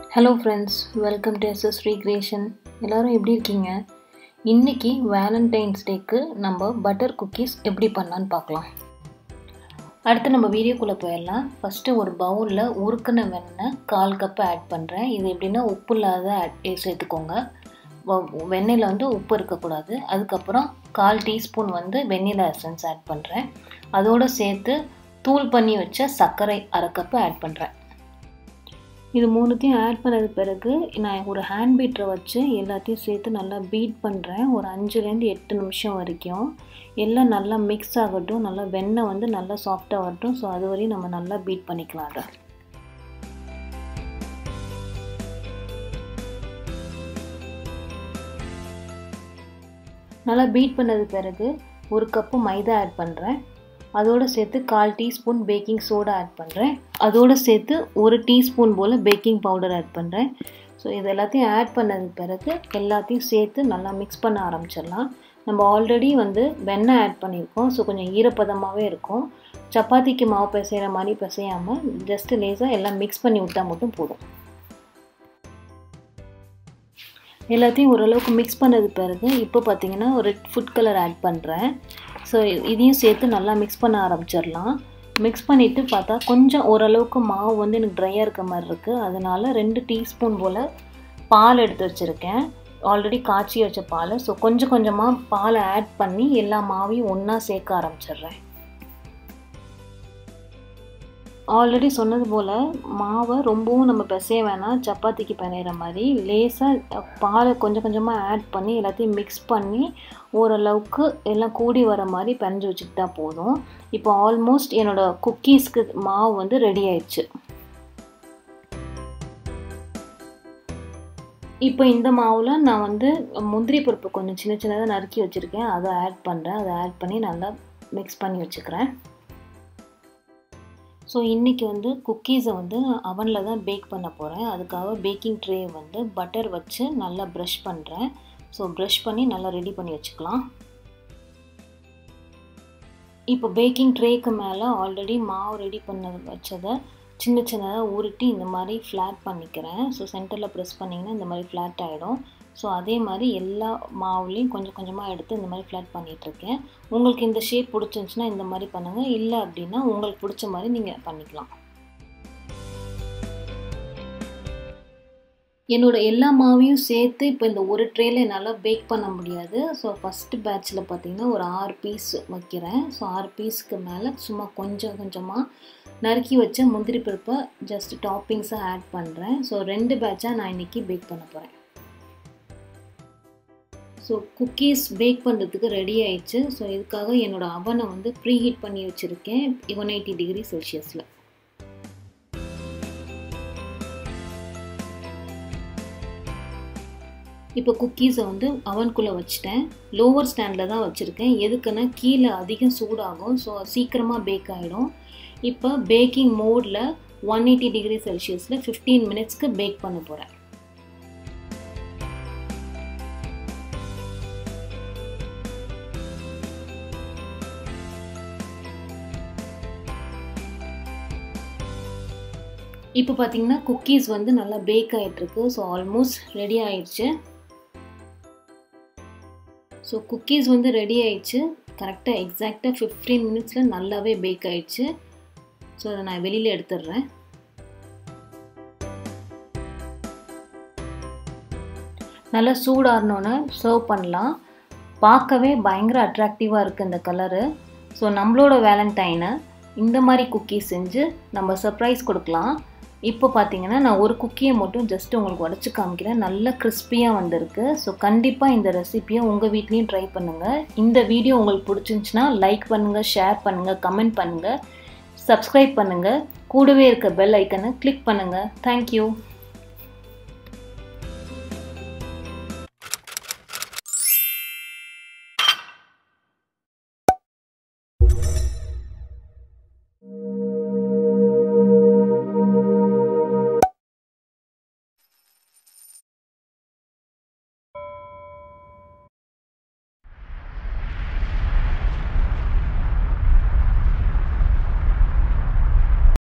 hello friends welcome to SS recreation எல்லோரும் எப்படி இருக்கீங்க இன்றைக்கி வேலண்டைன்ஸ் டேக்கு நம்ம பட்டர் குக்கீஸ் எப்படி பண்ணலான்னு பார்க்கலாம் அடுத்து நம்ம வீடியோக்குள்ளே போயிடலாம் ஃபஸ்ட்டு ஒரு பவுலில் உருக்கின வெண்ணெய் கால் கப்பு ஆட் பண்ணுறேன் இது எப்படின்னா உப்பு இல்லாத ஆட் சேர்த்துக்கோங்க வெண்ணெயில் வந்து உப்பு இருக்கக்கூடாது அதுக்கப்புறம் கால் டீஸ்பூன் வந்து வெண்ணிலா எசன்ஸ் ஆட் பண்ணுறேன் அதோடு சேர்த்து தூள் பண்ணி வச்ச சர்க்கரை அரை கப்பு ஆட் பண்ணுறேன் இது மூணுத்தையும் ஆட் பண்ணது பிறகு நான் ஒரு ஹேண்ட் பீட்டரை வச்சு எல்லாத்தையும் சேர்த்து நல்லா பீட் பண்ணுறேன் ஒரு அஞ்சுலேருந்து எட்டு நிமிஷம் வரைக்கும் எல்லாம் நல்லா மிக்ஸ் ஆகட்டும் நல்லா வெண்ணெய் வந்து நல்லா சாஃப்டாக வரட்டும் ஸோ அது வரையும் நம்ம நல்லா பீட் பண்ணிக்கலாம் அதை நல்லா பீட் பண்ணது பிறகு ஒரு கப்பு மைதா ஆட் பண்ணுறேன் அதோடு சேர்த்து கால் டீஸ்பூன் பேக்கிங் சோடா ஆட் பண்ணுறேன் அதோடு சேர்த்து ஒரு டீஸ்பூன் போல் பேக்கிங் பவுடர் ஆட் பண்ணுறேன் ஸோ இது எல்லாத்தையும் ஆட் பண்ணது பிறகு எல்லாத்தையும் சேர்த்து நல்லா மிக்ஸ் பண்ண ஆரம்பிச்சிடலாம் நம்ம ஆல்ரெடி வந்து வெண்ணெய் ஆட் பண்ணியிருக்கோம் ஸோ கொஞ்சம் ஈரப்பதமாகவே இருக்கும் சப்பாத்திக்கு மாவு பிசைகிற மாதிரி பிசையாமல் ஜஸ்ட்டு லேஸாக எல்லாம் மிக்ஸ் பண்ணி விட்டால் மட்டும் போதும் எல்லாத்தையும் ஓரளவுக்கு மிக்ஸ் பண்ணது பிறகு இப்போ பார்த்தீங்கன்னா ஒரு ஃபுட் கலர் ஆட் பண்ணுறேன் ஸோ இதையும் சேர்த்து நல்லா மிக்ஸ் பண்ண ஆரம்பிச்சிடலாம் மிக்ஸ் பண்ணிவிட்டு பார்த்தா கொஞ்சம் ஓரளவுக்கு மாவு வந்து எனக்கு ட்ரையாக இருக்க மாதிரி இருக்குது அதனால் ரெண்டு டீஸ்பூன் போல் பால் எடுத்து வச்சுருக்கேன் ஆல்ரெடி காய்ச்சி வச்ச பால் ஸோ கொஞ்சம் கொஞ்சமாக பாலை ஆட் பண்ணி எல்லா மாவையும் ஒன்றா சேர்க்க ஆரம்பிச்சிடுறேன் ஆல்ரெடி சொன்னது போல் மாவை ரொம்பவும் நம்ம பிசைய வேணாம் சப்பாத்திக்கு பிணையிற மாதிரி லேசாக பாலை கொஞ்சம் கொஞ்சமாக ஆட் பண்ணி எல்லாத்தையும் மிக்ஸ் பண்ணி ஓரளவுக்கு எல்லாம் கூடி வர மாதிரி பிணைஞ்சு வச்சுக்கிட்டா போதும் இப்போ ஆல்மோஸ்ட் என்னோடய குக்கீஸ்க்கு மாவு வந்து ரெடி ஆயிடுச்சு இப்போ இந்த மாவில் நான் வந்து முந்திரி பருப்பு கொஞ்சம் சின்ன சின்னதாக நறுக்கி வச்சுருக்கேன் அதை ஆட் பண்ணுறேன் அதை ஆட் பண்ணி நல்லா மிக்ஸ் பண்ணி வச்சுக்கிறேன் ஸோ இன்றைக்கி வந்து குக்கீஸை வந்து அவனில் தான் பேக் பண்ண போகிறேன் அதுக்காக பேக்கிங் ட்ரே வந்து பட்டர் வச்சு நல்லா ப்ரஷ் பண்ணுறேன் ஸோ ப்ரஷ் பண்ணி நல்லா ரெடி பண்ணி வச்சுக்கலாம் இப்போ பேக்கிங் ட்ரேக்கு மேலே ஆல்ரெடி மாவு ரெடி பண்ண வச்சதை சின்ன சின்னதாக உருட்டி இந்த மாதிரி ஃப்ளாட் பண்ணிக்கிறேன் ஸோ சென்டரில் ப்ரெஸ் பண்ணிங்கன்னா இந்த மாதிரி ஃப்ளாட் ஆகிடும் ஸோ அதே மாதிரி எல்லா மாவுலேயும் கொஞ்சம் கொஞ்சமாக எடுத்து இந்த மாதிரி ஃப்ளாட் பண்ணிகிட்ருக்கேன் உங்களுக்கு இந்த ஷேப் பிடிச்சிருந்துச்சின்னா இந்த மாதிரி பண்ணுங்கள் இல்லை அப்படின்னா உங்களுக்கு பிடிச்ச மாதிரி நீங்கள் பண்ணிக்கலாம் என்னோடய எல்லா மாவையும் சேர்த்து இப்போ இந்த ஒரு ட்ரேல என்னால் பேக் பண்ண முடியாது ஸோ ஃபஸ்ட்டு பேட்சில் பார்த்திங்கன்னா ஒரு ஆறு பீஸ் வைக்கிறேன் ஸோ ஆறு பீஸுக்கு மேலே சும்மா கொஞ்சம் கொஞ்சமாக நறுக்கி வச்ச முந்திரி பருப்பை ஜஸ்ட் டாப்பிங்ஸாக ஆட் பண்ணுறேன் ஸோ ரெண்டு பேட்சாக நான் இன்றைக்கி பேக் பண்ண போகிறேன் ஸோ குக்கீஸ் பேக் பண்ணுறதுக்கு ரெடி ஆயிடுச்சு ஸோ இதுக்காக என்னோடய அவனை வந்து ப்ரீ ஹீட் பண்ணி வச்சுருக்கேன் ஒன் எயிட்டி டிகிரி செல்சியஸில் இப்போ குக்கீஸை வந்து அவனுக்குள்ளே வச்சுட்டேன் லோவர் ஸ்டாண்டில் தான் வச்சுருக்கேன் எதுக்குன்னா கீழே அதிகம் சூடாகும் ஸோ சீக்கிரமாக பேக் ஆகிடும் இப்போ பேக்கிங் மோடில் ஒன் எயிட்டி டிகிரி செல்சியஸில் ஃபிஃப்டீன் மினிட்ஸ்க்கு பேக் பண்ண போகிறேன் இப்போ பார்த்தீங்கன்னா குக்கீஸ் வந்து நல்லா பேக் ஆகிட்டுருக்கு ஸோ ஆல்மோஸ்ட் ரெடி ஆயிடுச்சு ஸோ குக்கீஸ் வந்து ரெடி ஆயிடுச்சு கரெக்டாக எக்ஸாக்டாக ஃபிஃப்டீன் மினிட்ஸில் நல்லாவே பேக் ஆயிடுச்சு ஸோ அதை நான் வெளியில் எடுத்துடுறேன் நல்லா சூடாறினோன்னே சர்வ் பண்ணலாம் பார்க்கவே பயங்கர அட்ராக்டிவாக இருக்குது இந்த கலரு ஸோ நம்மளோட வேலண்டைனை இந்த மாதிரி குக்கீஸ் செஞ்சு நம்ம சர்ப்ரைஸ் கொடுக்கலாம் இப்போ பார்த்தீங்கன்னா நான் ஒரு குக்கியை மட்டும் ஜஸ்ட் உங்களுக்கு உடச்சி காமிக்கிறேன் நல்லா கிறிஸ்பியாக வந்திருக்கு ஸோ கண்டிப்பாக இந்த ரெசிப்பியை உங்கள் வீட்லேயும் ட்ரை பண்ணுங்கள் இந்த வீடியோ உங்களுக்கு பிடிச்சிருந்துச்சின்னா லைக் பண்ணுங்கள் ஷேர் பண்ணுங்கள் கமெண்ட் பண்ணுங்கள் சப்ஸ்கிரைப் பண்ணுங்கள் கூடவே இருக்க பெல் ஐக்கனை கிளிக் பண்ணுங்கள் தேங்க்யூ